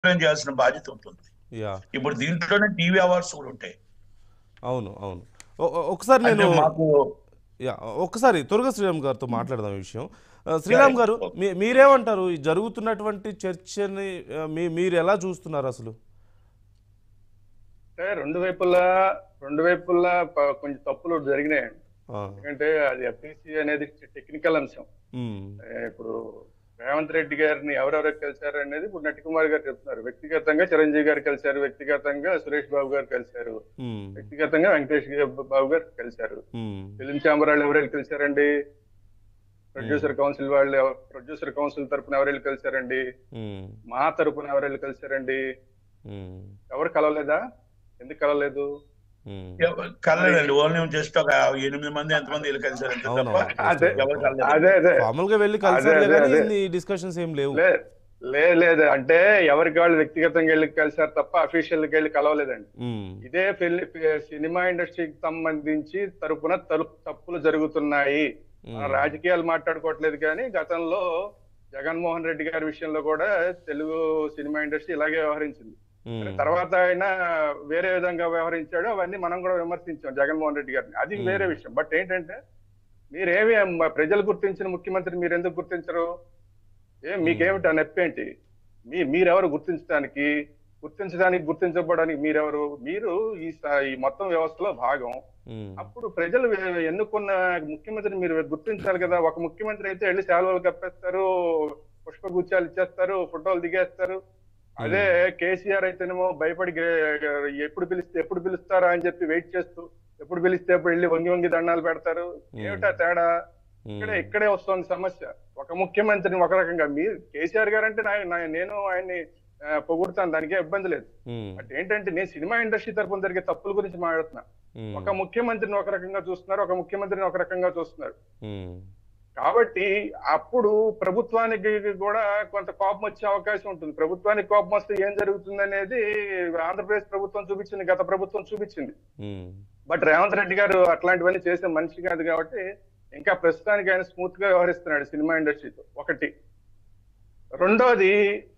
Explain చేయాల్సిన బాధ్యత ఉంటుంది యా ఇప్పుడు దీంట్లోనే టీవీ అవార్డ్స్ కూడా ఉంటాయి అవును అవును ఒ- ఒ- ఒకసారి అంటే నేను మాకు యా ఒక్కసారి తురగ శ్రీరామ్ గారితో మాట్లాడదాం ఈ విషయం ఆ, శ్రీరామ్ గారు మీ- మీరేమంటారు ఈ జరుగుతున్నటువంటి చర్చని ఆ, మీ మీరు ఎలా చూస్తున్నారు అసలు అంటే రెండు వైపులా రెండు వైపులా ప- కొంచెం తప్పులు జరిగినాయండి ఆ, ఎందుకంటే అది ఎఫ్టీసీ అనేది టెక్నికల్ అంశం ఉమ్, ఏ, ఇప్పుడు రేవంత్ రెడ్డి గారిని ఎవరెవరు కలిశారు అనేది ఇప్పుడు నటి కుమార్ గారు చెప్తున్నారు వ్యక్తిగతంగా చిరంజీవి గారు కలిశారు వ్యక్తిగతంగా సురేష్ బాబు గారు కలిశారు ఉమ్, వ్యక్తిగతంగా వెంకటేష్ బాబు గారు కలిశారు ఉమ్, ఫిలిం ఛాంబర్ వాళ్ళు ఎవరెళ్ళు కలిశారండి ప్రొడ్యూసర్ కౌన్సిల్ వాళ్ళు ప్రొడ్యూసర్ కౌన్సిల్ తరపున ఎవరెళ్ళు కలిశారండి ఉమ్, మా తరపున ఎవరెళ్ళు కలిశారండి ఉమ్, ఎవరు కలవలేదా ఎందుకు కలవలేదు ఉమ్. కలలేదండి ఓన్లీ జస్ట్ ఒక ఎనిమిది మంది ఎంతమంది వీళ్ళు కలిసారు అంతే అవును, తప్ప అవును. అదే ఎవరు కలలేదు అదే అదే మామూలుగా వెళ్ళి కలిసారులే అదే, కానీ అదే. ఇన్ని డిస్కషన్స్ ఏం లేవు లే లే- లేదు అంటే ఎవరికి వాళ్ళు వ్యక్తిగతంగా వెళ్ళి కలిసారు తప్ప అఫీషియల్ గా వెళ్ళి కలవలేదండి ఉమ్, ఇదే ఫిల్- సినిమా ఇండస్ట్రీకి సంబంధించి తరపున తలుపు తప్పులు జరుగుతున్నాయి మన ఉమ్, రాజకీయాలు మాట్లాడుకోవట్లేదు కానీ గతంలో జగన్మోహన్ రెడ్డి గారి విషయంలో కూడా తెలుగు సినిమా ఇండస్ట్రీ ఇలాగే వ్యవహరించింది ఉమ్, తర్వాత ఆయన వేరే విధంగా వ్యవహరించాడు అవన్నీ మనం కూడా విమర్శించాం జగన్మోహన్ రెడ్డి గారిని అది Hmm. వేరే విషయం బట్ ఏంటంటే మీరేమి అమ్మ ప్రజలు గుర్తించిన ముఖ్యమంత్రి మీరు ఎందుకు గుర్తించరు ఏం మీకేమిటి ఆ నొప్పేంటి మీ మీరెవరు గుర్తించడానికి గుర్తించడానికి గుర్తించబడడానికి మీరెవరు మీరు ఈ స- ఈ మొత్తం వ్యవస్థలో భాగం ఉమ్, అప్పుడు ప్రజలు వే- ఎన్నుకున్న ముఖ్యమంత్రిని మీరు గుర్తించాలి కదా ఒక ముఖ్యమంత్రి అయితే వెళ్ళి శాలువలు కప్పేస్తారు పుష్పగుచ్చాలు ఇచ్చేస్తారు ఫోటోలు దిగేస్తారు అదే కేసీఆర్ అయితేనేమో భయపడి గే- ఎప్పుడు పిలిస్తే ఎప్పుడు పిలుస్తారా అని చెప్పి వెయిట్ చేస్తూ ఎప్పుడు పిలిస్తే అప్పుడు వెళ్ళి వంగి వంగి దండాలు పెడతారు ఏమిటా తేడా ఉమ్, ఇక్కడే ఇక్కడే వస్తుంది సమస్య ఒక ముఖ్యమంత్రిని ఒక రకంగా మీరు కేసీఆర్ గారు అంటే నా- నా- నేను ఆయన్ని ఆ, పొగుడుతాను దానికే ఇబ్బంది లేదు ఉమ్, బట్ ఏంటంటే నేను సినిమా ఇండస్ట్రీ తరపున జరిగే తప్పుల గురించి మాట్లాడుతున్నా ఉమ్, ఒక ముఖ్యమంత్రిని ఒక రకంగా చూస్తున్నారు ఒక ముఖ్యమంత్రిని ఒక రకంగా చూస్తున్నారు ఉమ్, కాబట్టి అప్పుడు ప్రభుత్వానికి కూడా కొంత కోపం వచ్చే అవకాశం ఉంటుంది ప్రభుత్వానికి కోపం వస్తే ఏం జరుగుతుంది అనేది ఆంధ్రప్రదేశ్ ప్రభుత్వం చూపించింది గత ప్రభుత్వం చూపించింది ఉమ్, బట్ రేవంత్ రెడ్డి గారు అట్లాంటివన్నీ చేసే మనిషి కాదు కాబట్టి ఇంకా ప్రస్తుతానికి ఆయన స్మూత్ గా వ్యవహరిస్తున్నాడు సినిమా ఇండస్ట్రీతో ఒకటి రెండోది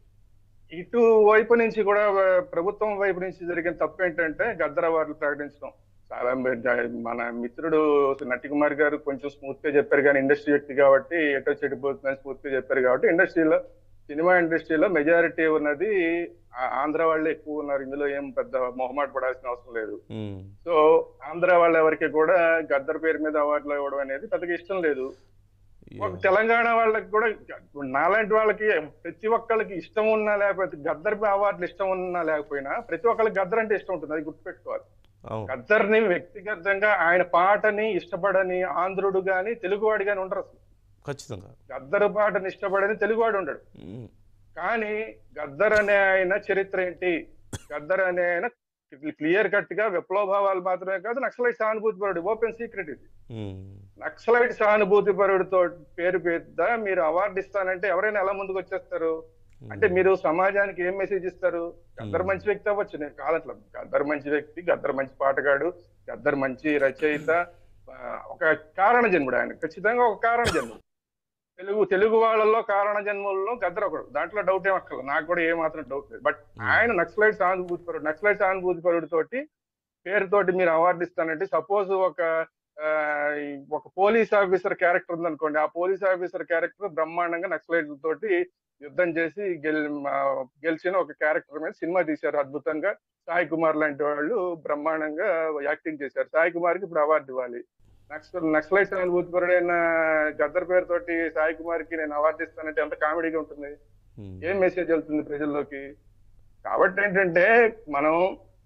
ఇటు వైపు నుంచి కూడా ప్రభుత్వం వైపు నుంచి జరిగిన తప్పు ఏంటంటే గద్దర్ అవార్డులు ప్రకటించడం చాలా మంది- మన మిత్రుడు నటి కుమార్ గారు కొంచెం స్మూత్ గా చెప్పారు కానీ ఇండస్ట్రీ వ్యక్తి కాబట్టి ఎటో చెడిపోతుందని స్మూత్ గా చెప్పారు కాబట్టి ఇండస్ట్రీలో సినిమా ఇండస్ట్రీలో మెజారిటీ ఉన్నది ఆ- ఆంధ్ర వాళ్ళే ఎక్కువ ఉన్నారు ఇందులో ఏం పెద్ద మొహమాట పడాల్సిన అవసరం లేదు ఉమ్, సో ఆంధ్ర వాళ్ళ ఎవరికి కూడా గద్దర్ పేరు మీద అవార్డులు ఇవ్వడం అనేది పెద్దగా ఇష్టం లేదు ఒక yeah. తెలంగాణ వాళ్ళకి కూడా ఇప్పుడు నాలాంటి వాళ్ళకి ప్రతి ఒక్కళ్ళకి ఇష్టం ఉన్నా లేకపోతే గద్దర్ అవార్డులు ఇష్టం ఉన్నా లేకపోయినా ప్రతి ఒక్కళ్ళకి గద్దర్ అంటే ఇష్టం ఉంటుంది అది గుర్తుపెట్టుకోవాలి అవును గద్దర్ని వ్యక్తిగతంగా ఆయన పాటని ఇష్టపడని ఆంధ్రుడు గాని తెలుగువాడు గాని ఉండరు అసలు ఖచ్చితంగా గద్దర్ పాటని ఇష్టపడని తెలుగువాడు ఉండడు ఉమ్, కానీ గద్దర్ అనే ఆయన చరిత్ర ఏంటి గద్దర్ అనే ఆయన క్లియర్ కట్ గా విప్లవభావాలు మాత్రమే కాదు నక్సలైట్ సానుభూతి పరుడు ఓపెన్ సీక్రెట్ ఇది ఉమ్, నక్సలైట్ సానుభూతి పరుడితో పేరు పెద్ద మీరు అవార్డు ఇస్తానంటే ఎవరైనా ఎలా ముందుకు వచ్చేస్తారు అంటే మీరు సమాజానికి ఏం మెసేజ్ ఇస్తారు గద్దర్ మంచి వ్యక్తి అవ్వచ్చు నేను కాదట్లా గద్దర్ మంచి వ్యక్తి గద్దర్ మంచి పాటగాడు గద్దర్ మంచి రచయిత ఆ, ఒక కారణ జన్ముడు ఆయన ఖచ్చితంగా ఒక కారణ జన్ముడు తెలుగు తెలుగు వాళ్ళలో కారణ జన్ములలో గద్దర్ ఒకడు దాంట్లో డౌట్ ఏం అక్కర్లేదు నాకు కూడా ఏ మాత్రం డౌట్ లేదు బట్ ఆయన నక్సలైట్ సానుభూతి పరుడు నక్సలైట్ సానుభూతి పరుడు తోటి పేరుతోటి మీరు అవార్డు ఇస్తానంటే సపోజ్ ఒక ఆ, ఈ ఒక పోలీస్ ఆఫీసర్ క్యారెక్టర్ ఉందనుకోండి ఆ పోలీస్ ఆఫీసర్ క్యారెక్టర్ బ్రహ్మాండంగా నక్సలైట్ తోటి యుద్ధం చేసి గెల్ ఆ, గెలిచిన ఒక క్యారెక్టర్ మీద సినిమా తీశారు అద్భుతంగా సాయి కుమార్ లాంటి వాళ్ళు బ్రహ్మాండంగా యాక్టింగ్ చేశారు సాయి కుమార్ కి ఇప్పుడు అవార్డు ఇవ్వాలి నక్సల్ నక్సలైట్ అనుభూతిపరుడైన గద్దర్ పేరుతోటి సాయి కుమార్ కి నేను అవార్డు ఇస్తానంటే ఎంత కామెడీగా ఉంటుంది ఉమ్, ఏం మెసేజ్ వెళ్తుంది ప్రజల్లోకి కాబట్టి ఏంటంటే మనం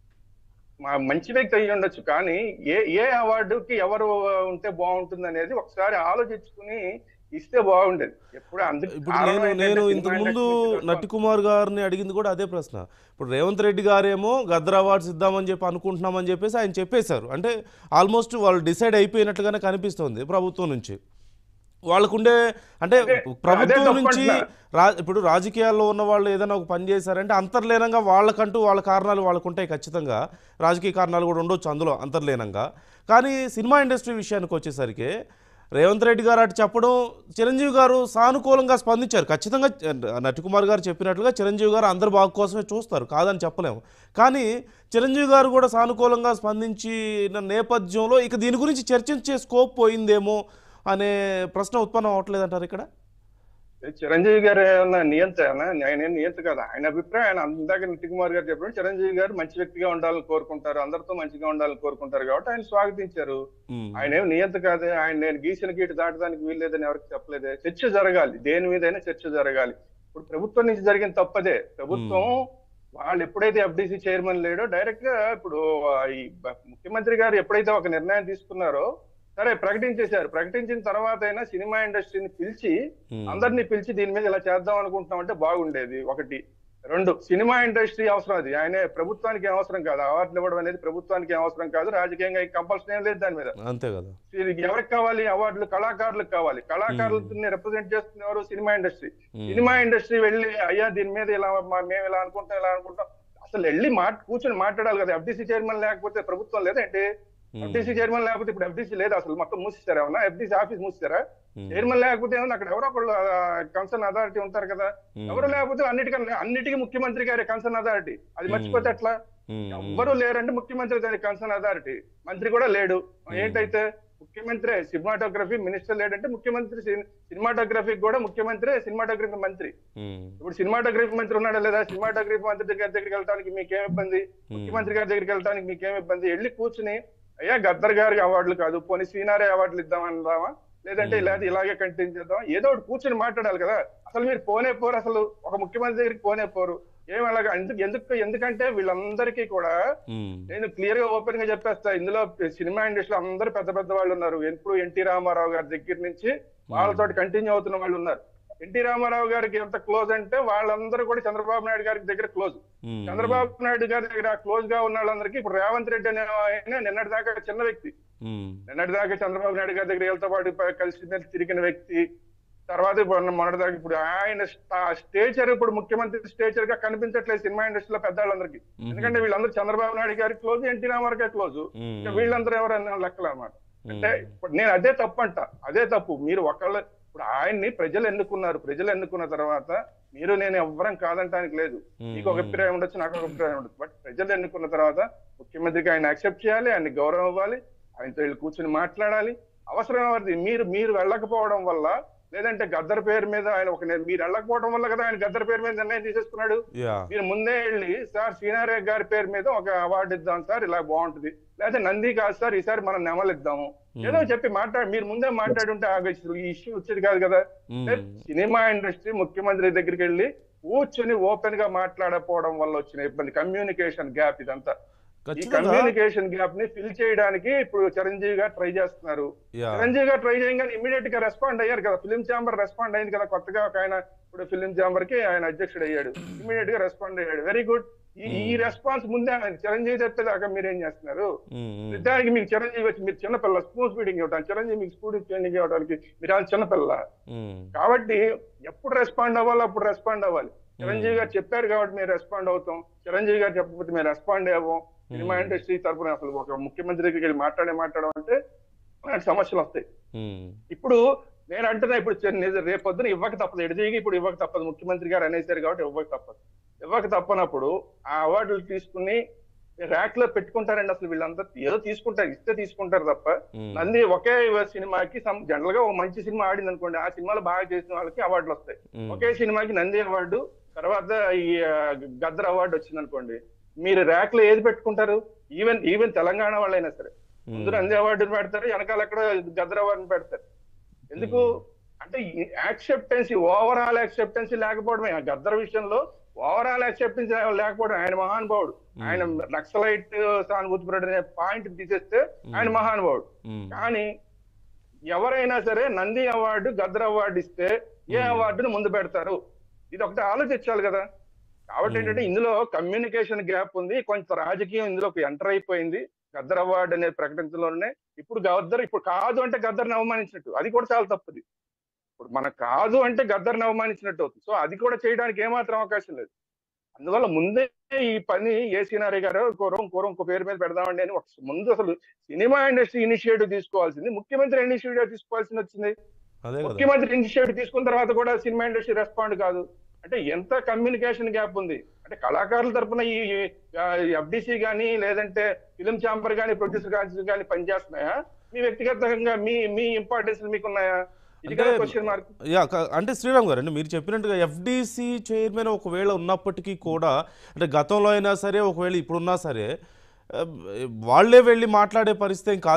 మా మంచి వ్యక్తి అయ్యి ఉండొచ్చు కానీ ఏ ఏ అవార్డుకి ఎవరు ఉంటే బాగుంటుంది అనేది ఒకసారి ఆలోచించుకుని ఇస్తే బాగుండేది ఎప్పుడు అందుకు ఇప్పుడు కారణం నేను ఏంటంటే నేను సినిమా ఇంతకు ముందు ఇండస్ట్రీ నుంచి నట్టి కుమార్ గారిని అడిగింది కూడా అదే ప్రశ్న ఇప్పుడు రేవంత్ రెడ్డి గారేమో గద్దర్ అవార్డ్స్ ఇద్దామని చెప్పి అనుకుంటున్నామని చెప్పేసి ఆయన చెప్పేశారు అంటే ఆల్మోస్ట్ వాళ్ళు డిసైడ్ అయిపోయినట్టుగానే కనిపిస్తుంది ప్రభుత్వం నుంచి వాళ్ళకుండే అంటే అదే- ప్రభుత్వం అదే నుంచి తప్పంటున్నా. రా ఇప్పుడు రాజకీయాల్లో ఉన్న వాళ్ళు ఏదైనా ఒక పని చేశారంటే అంతర్లీనంగా వాళ్ళకంటూ వాళ్ళ కారణాలు వాళ్ళకు ఉంటాయి ఖచ్చితంగా రాజకీయ కారణాలు కూడా ఉండొచ్చు అందులో అంతర్లీనంగా కానీ సినిమా ఇండస్ట్రీ విషయానికి వచ్చేసరికి రేవంత్ రెడ్డి గారు అటు చెప్పడం చిరంజీవి గారు సానుకూలంగా స్పందించారు ఖచ్చితంగా నటికుమార్ గారు చెప్పినట్లుగా చిరంజీవి గారు అందరి బాగు కోసమే చూస్తారు కాదని చెప్పలేము కానీ చిరంజీవి గారు కూడా సానుకూలంగా స్పందించిన నేపథ్యంలో ఇక దీని గురించి చర్చించే స్కోప్ పోయిందేమో అనే ప్రశ్న ఉత్పన్నం అవ్వట్లేదంటారు ఇక్కడ చిరంజీవి గారు ఏమన్నా నియంత ఆయన ఏం నియంత కాదు ఆయన అభిప్రాయం ఆయన ఇందాక నితిన్ కుమార్ గారు చెప్పినట్టు చిరంజీవి గారు మంచి వ్యక్తిగా ఉండాలని కోరుకుంటారు అందరితో మంచిగా ఉండాలని కోరుకుంటారు కాబట్టి ఆయన స్వాగతించారు ఉమ్, ఆయన ఏం నియంత కాదు ఆయన నేను గీసిన గీటు దాటడానికి వీల్లేదని ఎవరికి చెప్పలేదే చర్చ జరగాలి దేని మీదైనా చర్చ జరగాలి ఇప్పుడు ప్రభుత్వం నుంచి జరిగిన తప్పదే ప్రభుత్వం వాళ్ళు ఎప్పుడైతే ఎఫ్డిసి చైర్మన్ లేడో డైరెక్ట్ గా ఇప్పుడు ఆ, ఈ బ- ముఖ్యమంత్రి గారు ఎప్పుడైతే ఒక నిర్ణయం తీసుకున్నారో సరే ప్రకటించేశారు ప్రకటించిన తర్వాత అయినా సినిమా ఇండస్ట్రీని పిలిచి ఉమ్, అందరినీ పిలిచి దీని మీద ఇలా చేద్దాం అనుకుంటున్నాం అంటే బాగుండేది ఒకటి రెండు సినిమా ఇండస్ట్రీ అవసరం అది ఆయన ప్రభుత్వానికి ఏం అవసరం కాదు అవార్డులు ఇవ్వడం అనేది ప్రభుత్వానికి ఏం అవసరం కాదు రాజకీయంగా కంపల్సరీ ఏం లేదు దాని మీద అంతే కదా ఇది ఎవరికి కావాలి అవార్డులు కళాకారులకు కావాలి కళాకారులని రిప్రజెంట్ చేస్తున్నారు cinema industry um, cinema industry వెళ్ళి అయ్యా దీని మీద ఇలా మా- మేము ఇలా అనుకుంటాం ఇలా అనుకుంటాం అసలు వెళ్ళి మాట కూర్చొని మాట్లాడాలి కదా ఎఫ్డీసీ చైర్మన్ లేకపోతే ప్రభుత్వం లేదంటే ఉమ్, ఎఫ్డీసీ చైర్మన్ లేకపోతే ఇప్పుడు ఎఫ్డీసీ లేదు అసలు మొత్తం మూసిస్తారా ఏమన్నా ఎఫ్డీసీ ఆఫీస్ మూసిస్తారా ఉమ్, చైర్మన్ లేకపోతే ఏమన్నా అక్కడ ఎవరో ఒకళ్ళు కన్సర్న్ అథారిటీ ఉంటారు కదా ఉమ్, ఎవరు లేకపోతే అన్నిటికన్నా అన్నిటికీ ముఖ్యమంత్రి గారి కన్సర్న్ అథారిటీ అది మర్చిపోతే ఎట్లా ఉమ్, ఉమ్, ఎవ్వరు లేరంటే ముఖ్యమంత్రి గారి కన్సర్న్ అథారిటీ మంత్రి కూడా లేడు ఏంటైతే ముఖ్యమంత్రి సినిమాటోగ్రఫీ మినిస్టర్ లేడంటే ముఖ్యమంత్రి సినిమాటోగ్రఫీ కూడా ముఖ్యమంత్రి సినిమాటోగ్రఫీ మంత్రి ఉమ్, ఇప్పుడు సినిమాటోగ్రఫీ మంత్రి ఉన్నాడా లేదా సినిమాటోగ్రఫీ మంత్రి దగ్గర దగ్గరికి వెళ్ళడానికి మీకేం ఇబ్బంది ముఖ్యమంత్రి గారి దగ్గరికి వెళ్ళడానికి మీకేం ఇబ్బంది వెళ్ళి కూర్చుని అయ్యా గద్దర్ గారికి అవార్డులు కాదు పోనీ సీనారే అవార్డులు ఇద్దామన్నామా లేదంటే Hmm. ఇలా ఇలాగే కంటిన్యూ చేద్దాం ఏదో ఒకటి కూర్చుని మాట్లాడాలి కదా అసలు మీరు పోనే పోరు అసలు ఒక ముఖ్యమంత్రి దగ్గరికి పోనే పోరు ఏం అలాగా ఎందుకు ఎందుకు ఎందుకంటే వీళ్ళందరికీ కూడా ఉమ్, నేను క్లియర్ గా ఓపెన్ గా చెప్పేస్తా ఇందులో సినిమా ఇండస్ట్రీలో అందరూ పెద్ద పెద్ద వాళ్ళు ఉన్నారు ఎప్పుడు ఎన్టీ రామారావు గారి దగ్గర నుంచి వాళ్ళతో కంటిన్యూ అవుతున్న వాళ్ళు ఉన్నారు ఎన్టీ రామారావు గారికి ఎంత క్లోజ్ అంటే వాళ్ళందరూ కూడా చంద్రబాబు నాయుడు గారికి దగ్గర క్లోజ్ ఉమ్, చంద్రబాబు నాయుడు గారి దగ్గర క్లోజ్ గా ఉన్న వాళ్ళందరికీ ఇప్పుడు రేవంత్ రెడ్డి అనే ఆయన నిన్నటి దాకా చిన్న వ్యక్తి ఉమ్, నిన్నటి దాకా చంద్రబాబు నాయుడు గారి దగ్గర వెళ్తా పాటు ప- కలిసి మెలిసి తిరిగిన వ్యక్తి తర్వాత ఇప్పుడు మొన్నటి దాకా ఇప్పుడు ఆయన స్టేచర్ ఇప్పుడు ముఖ్యమంత్రి స్టేచర్ గా కనిపించట్లేదు సినిమా ఇండస్ట్రీలో పెద్దవాళ్ళందరికీ ఉమ్, ఎందుకంటే వీళ్ళందరూ చంద్రబాబు నాయుడు గారి close NT Rama Rao close um, ఇంకా వీళ్ళందరూ ఎవరన్నా లెక్కలు అన్నమాట ఉమ్, అంటే ఇప్పుడు నేను అదే తప్పు అంట అదే తప్పు మీరు ఒకళ్ళ ఇప్పుడు ఆయన్ని ప్రజలు ఎన్నుకున్నారు ప్రజలు ఎన్నుకున్న తర్వాత మీరు నేను ఎవ్వరం కాదంటానికి లేదు ఉమ్, మీకు ఒక అభిప్రాయం ఉండొచ్చు నాకు ఒక అభిప్రాయం ఉండొచ్చు బట్ ప్రజలు ఎన్నుకున్న తర్వాత ముఖ్యమంత్రికి ఆయన యాక్సెప్ట్ చేయాలి ఆయన్ని గౌరవం ఇవ్వాలి ఆయనతో వెళ్ళి కూర్చుని మాట్లాడాలి అవసరం ఎవరిది మీరు మీరు వెళ్ళకపోవడం వల్ల లేదంటే గద్దర్ పేరు మీద ఆయన ఒక నిర్- మీరు వెళ్ళకపోవడం వల్ల కదా ఆయన గద్దర్ పేరు మీద నిర్ణయం తీసేసుకున్నాడు యా మీరు ముందే వెళ్ళి సార్ శ్రీనారాయణ గారి పేరు మీద ఒక అవార్డు ఇద్దాం సార్ ఇలా బాగుంటుంది లేకపోతే నంది కాదు సార్ ఈసారి మనం నెమలు ఇద్దాము ఏదో చెప్పి మాట్లాడి మీరు ముందే మాట్లాడి ఉంటే ఆ ఈ ఇష్యూ వచ్చేది కాదు కదా ఉమ్, సినిమా ఇండస్ట్రీ ముఖ్యమంత్రి దగ్గరికి వెళ్ళి కూర్చుని ఓపెన్ గా మాట్లాడకపోవడం వల్ల వచ్చిన ఇబ్బంది కమ్యూనికేషన్ గ్యాప్ ఇదంతా ఈ ఖచ్చితంగా కమ్యూనికేషన్ గ్యాప్ ని ఫిల్ చేయడానికి ఇప్పుడు చిరంజీవి గారు ట్రై చేస్తున్నారు యా చిరంజీవి గారు ట్రై చేయగానే ఇమీడియట్ గా రెస్పాండ్ అయ్యారు కదా ఫిలిం ఛాంబర్ రెస్పాండ్ అయింది కదా కొత్తగా ఒక ఆయన ఇప్పుడు ఫిలిం ఛాంబర్ కి ఆయన అధ్యక్షుడు అయ్యాడు ఇమీడియట్ గా రెస్పాండ్ అయ్యాడు వెరీ గుడ్ ఈ ఈ రెస్పాన్స్ ముందే ఆయన చిరంజీవి చెప్పేదాకా మీరు ఏం చేస్తున్నారు ఉమ్, ఉమ్, నిజానికి మీకు చిరంజీవి వచ్చి మీరు చిన్నపిల్ల స్పూన్ స్పీడింగ్ ఇవ్వడానికి చిరంజీవి మీకు స్పూన్ స్పీడింగ్ ఇవ్వడానికి మీరు అది చిన్నపిల్ల ఉమ్, కాబట్టి ఎప్పుడు రెస్పాండ్ అవ్వాలి అప్పుడు రెస్పాండ్ అవ్వాలి చిరంజీవి గారు చెప్పారు కాబట్టి మేము రెస్పాండ్ అవుతాం చిరంజీవి గారు చెప్పకపోతే మేము రెస్పాండ్ అవ్వం సినిమా Hmm. ఇండస్ట్రీ తరపున అసలు ఒక ముఖ్యమంత్రి దగ్గరికి వెళ్ళి మాట్లాడే మాట్లాడడం అంటే అలాంటి సమస్యలు వస్తాయి ఉమ్, ఇప్పుడు నేను అంటున్నా ఇప్పుడు చె- నిజ- రేపు పొద్దున ఇవ్వక తప్పదు ఎడదిగి ఇప్పుడు ఇవ్వక తప్పదు ముఖ్యమంత్రి గారు అనేసారు కాబట్టి ఇవ్వక తప్పదు ఇవ్వక తప్పనప్పుడు ఆ అవార్డులు తీసుకుని ర్యాక్ లో పెట్టుకుంటారండి అసలు వీళ్ళందరూ ఏదో తీసుకుంటారు ఇస్తే తీసుకుంటారు తప్ప ఉమ్, నంది ఒకే సినిమాకి జనరల్ గా ఒక మంచి సినిమా ఆడింది అనుకోండి ఆ సినిమాలో బాగా చేసిన వాళ్ళకి అవార్డులు వస్తాయి ఉమ్, ఒకే సినిమాకి నంది అవార్డు తర్వాత ఈ ఆ, గద్దర్ అవార్డు వచ్చింది అనుకోండి మీరు ర్యాక్ లో ఏది పెట్టుకుంటారు ఈవెన్ ఈవెన్ తెలంగాణ వాళ్ళైనా సరే ముందు నంది అవార్డుని పెడతారు వెనకాల ఎక్కడ గద్దర్ అవార్డుని పెడతారు ఎందుకు అంటే యాక్సెప్టెన్సీ ఓవరాల్ యాక్సెప్టెన్సీ లేకపోవడమే ఆ గద్దర్ విషయంలో ఓవరాల్ యాక్సెప్టెన్సీ లేకపోవడం ఆయన మహానుభావుడు ఆయన నక్సలైట్ సానుభూతిపరుడు అనే పాయింట్ తీసేస్తే ఆయన మహానుభావుడు ఉమ్, కానీ ఎవరైనా సరే నంది అవార్డు గద్దర్ అవార్డు ఇస్తే ఏ అవార్డును ముందు పెడతారు ఇది ఒకటి ఆలోచించాలి కదా కాబట్టి Hmm. ఏంటంటే ఇందులో కమ్యూనికేషన్ గ్యాప్ ఉంది కొంత రాజకీయం ఇందులోకి ఎంటర్ అయిపోయింది గద్దర్ అవార్డు అనేది ప్రకటించడంలోనే ఇప్పుడు గద్దర్ ఇప్పుడు కాదు అంటే గద్దర్ని అవమానించినట్టు అది కూడా చాలా తప్పుది ఇప్పుడు మన కాదు అంటే గద్దర్ని అవమానించినట్టు అవుతుంది సో అది కూడా చేయడానికి ఏమాత్రం అవకాశం లేదు అందువల్ల ముందే ఈ పని ఏ సినారీ గారు కూరం కూరం ఇంకో పేరు మీద పెడదామండి అని ఒక ముందు అసలు సినిమా ఇండస్ట్రీ ఇనిషియేటివ్ తీసుకోవాల్సింది ముఖ్యమంత్రి ఇనిషియేటివ్ తీసుకోవాల్సింది వచ్చింది అదే కదా ముఖ్యమంత్రి ఇనిషియేటివ్ తీసుకున్న తర్వాత కూడా సినిమా ఇండస్ట్రీ రెస్పాండ్ కాదు అంటే ఎంత కమ్యూనికేషన్ గ్యాప్ ఉంది అంటే కళాకారుల తరపున ఈ ఎఫ్డిసి కానీ లేదంటే ఫిలిం ఛాంబర్ కానీ ప్రొడ్యూసర్ కానీ పనిచేస్తున్నాయా మీ వ్యక్తిగతంగా మీ మీ ఇంపార్టెన్స్ మీకు ఉన్నాయా ఇది కదా అంటే- క్వశ్చన్ మార్క్ యా క- అంటే శ్రీరామ్ గారు అంటే మీరు చెప్పినట్టుగా ఎఫ్డీసీ చైర్మన్ ఒకవేళ ఉన్నప్పటికీ కూడా అంటే గతంలో అయినా సరే ఒకవేళ ఇప్పుడున్నా సరే ఆ, వాళ్ళే వెళ్ళి మాట్లాడే పరిస్థితి ఏం కాదు